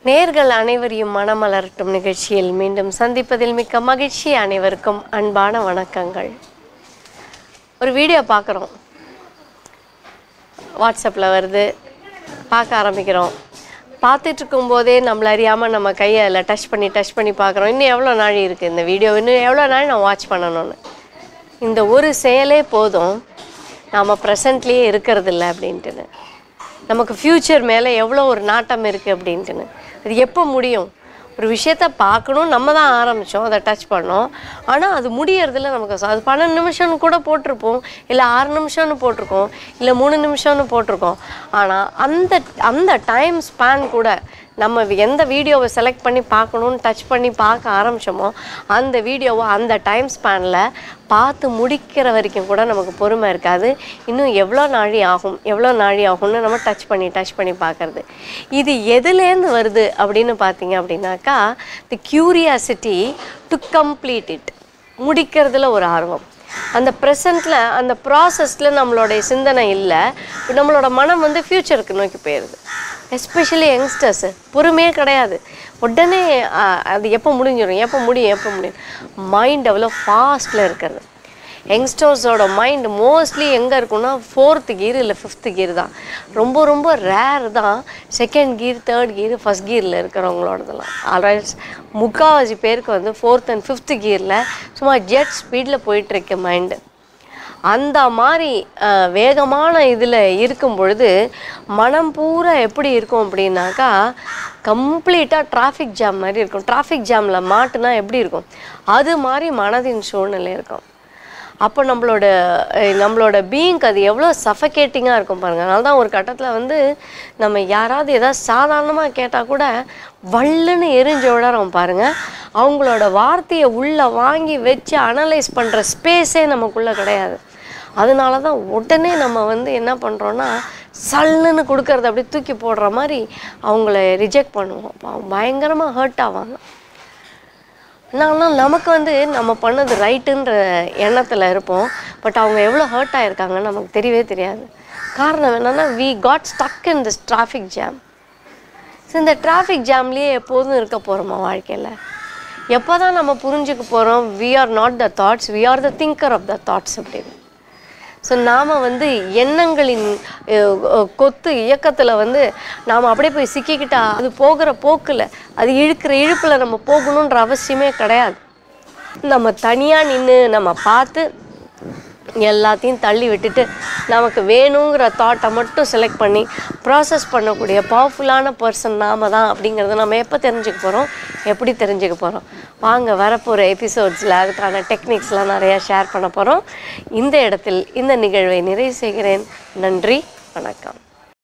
நேர்கள் அனைவரையும் மனமலரட்டும் நிகழ்ச்சியில் மீண்டும் சந்திப்பதில் மிக்க மகிழ்ச்சி அனைவருக்கும் அன்பான வணக்கங்கள் ஒரு வீடியோ பார்க்குறோம் வாட்ஸ்அப்பில் வருது பார்க்க ஆரம்பிக்கிறோம் பார்த்துட்டு இருக்கும்போதே நம்மள அறியாமல் நம்ம கையை அதில் டச் பண்ணி டச் பண்ணி பார்க்குறோம் இன்னும் எவ்வளோ நாள் இருக்குது இந்த வீடியோ இன்னும் எவ்வளோ நாள் நான் வாட்ச் பண்ணணும்னு இந்த ஒரு செயலே போதும் நாம் ப்ரெசண்ட்லேயே இருக்கிறதில்ல அப்படின்ட்டுன்னு நமக்கு ஃப்யூச்சர் மேலே எவ்வளோ ஒரு நாட்டம் இருக்குது அப்படின்ட்டுன்னு அது எப்போ முடியும் ஒரு விஷயத்த பார்க்கணும் நம்ம தான் ஆரம்பித்தோம் அதை டச் பண்ணோம் ஆனால் அது முடியறதுல நமக்கு ச- அது பன்னெண்டு நிமிஷம்னு கூட போட்டிருப்போம் இல்லை ஆறு நிமிஷம்னு போட்டிருக்கோம் இல்லை மூணு நிமிஷம்னு போட்டிருக்கோம் ஆனால் அந்த அந்த டைம் ஸ்பேன் கூட நம்ம எந்த வீடியோவை செலக்ட் பண்ணி பார்க்கணும்னு டச் பண்ணி பார்க்க ஆரம்பிச்சோமோ அந்த வீடியோவை அந்த டைம் ஸ்பேனில் பார்த்து முடிக்கிற வரைக்கும் கூட நமக்கு பொறுமை இருக்காது இன்னும் எவ்வளோ நாழி ஆகும் எவ்வளோ நாழி ஆகும்னு நம்ம டச் பண்ணி டச் பண்ணி பார்க்கறது இது எதுலேருந்து வருது அப்படின்னு பார்த்தீங்க அப்படின்னாக்கா the curiosity to complete it முடிக்கிறதுல ஒரு ஆர்வம் அந்த ப்ரெசண்ட்டில் அந்த ப்ராசஸில் நம்மளுடைய சிந்தனை இல்லை நம்மளோட மனம் வந்து ஃப்யூச்சருக்கு நோக்கி போயிடுது எஸ்பெஷலி யங்ஸ்டர்ஸு பொறுமையே கிடையாது உடனே ஆ, அது எப்போ முடிஞ்சிடும் எப்போ முடியும் எப்போ முடியும் மைண்ட் அவ்வளோ ஃபாஸ்ட்டில் இருக்கிறது யங்ஸ்டர்ஸோட மைண்ட் மோஸ்ட்லி எங்கே இருக்கும்னா ஃபோர்த்து கீர் இல்லை ஃபிஃப்த்து கீர் தான் ரொம்ப ரொம்ப ரேர் தான் second gear third gear first கீரில் இருக்கிறவங்களோடதெல்லாம் ஆல்ரைட் முக்கால்வாசி பேருக்கு வந்து ஃபோர்த் அண்ட் ஃபிஃப்த்து கீரில் சும்மா ஜெட் ஸ்பீடில் போயிட்டுருக்கு மைண்டு அந்த மாதிரி அஹ், வேகமான இதில் இருக்கும் பொழுது மனம் பூரா எப்படி இருக்கும் அப்படின்னாக்கா கம்ப்ளீட்டாக டிராஃபிக் ஜாம் மாதிரி இருக்கும் டிராஃபிக் ஜாமில் மாட்டுனா எப்படி இருக்கும் அது மாதிரி மனதின் சூழ்நிலை இருக்கும் அப்போ நம்மளோட அஹ், நம்மளோட பீயிங்க்கு அது எவ்வளோ சஃபகேட்டிங்காக இருக்கும் பாருங்கள் அதனால தான் ஒரு கட்டத்தில் வந்து நம்ம யாராவது ஏதாவது சாதாரணமாக கேட்டால் கூட வள்ளுன்னு எரிஞ்சு விழறோம் பாருங்கள் அவங்களோட வார்த்தையை உள்ளே வாங்கி வச்சு அனலைஸ் பண்ணுற ஸ்பேஸே நமக்குள்ளே கிடையாது அதனால தான் உடனே நம்ம வந்து என்ன பண்ணுறோன்னா சல்லுன்னு கொடுக்கறத அப்படியே தூக்கி போடுற மாதிரி அவங்கள ரிஜெக்ட் பண்ணுவோம் அப்போ அவங்க பயங்கரமாக ஹர்ட் ஆவாங்க ஆனால் நமக்கு வந்து நம்ம பண்ணது ரைட்டுன்ற எண்ணத்தில் இருப்போம் பட் அவங்க எவ்வளோ ஹர்ட் ஆயிருக்காங்கன்னு நமக்கு தெரியவே தெரியாது காரணம் என்னென்னா we got stuck in this traffic jam so இந்த டிராஃபிக் ஜாம்லேயே எப்போதும் இருக்க போகிறோமா வாழ்க்கையில் எப்போ தான் நம்ம புரிஞ்சுக்க போகிறோம் we are not the thoughts we are the thinker of the thoughts அப்படின்னு ஸோ நாம் வந்து எண்ணங்களின் அஹ், அஹ், கொத்து இயக்கத்தில் வந்து நாம் அப்படியே போய் சிக்கிக்கிட்டா அது போகிற போக்கில் அது இழுக்கிற இழுப்பில் நம்ம போகணுன்ற அவசியமே கிடையாது நம்ம தனியாக நின்று நம்ம பார்த்து எல்லாத்தையும் தள்ளி விட்டுட்டு நமக்கு வேணுங்கிற தாட்டை மட்டும் செலக்ட் பண்ணி ப்ராசஸ் பண்ணக்கூடிய பவர்ஃபுல்லான பர்சன் நாம தான் அப்படிங்கிறத நம்ம எப்போ தெரிஞ்சுக்க போகிறோம் எப்படி தெரிஞ்சுக்க போகிறோம் வாங்க வரப்போகிற எபிசோட்ஸில் அதுக்கான டெக்னிக்ஸ்லாம் நிறையா ஷேர் பண்ண போகிறோம் இந்த இடத்தில் இந்த நிகழ்வை நிறைவு செய்கிறேன் நன்றி வணக்கம்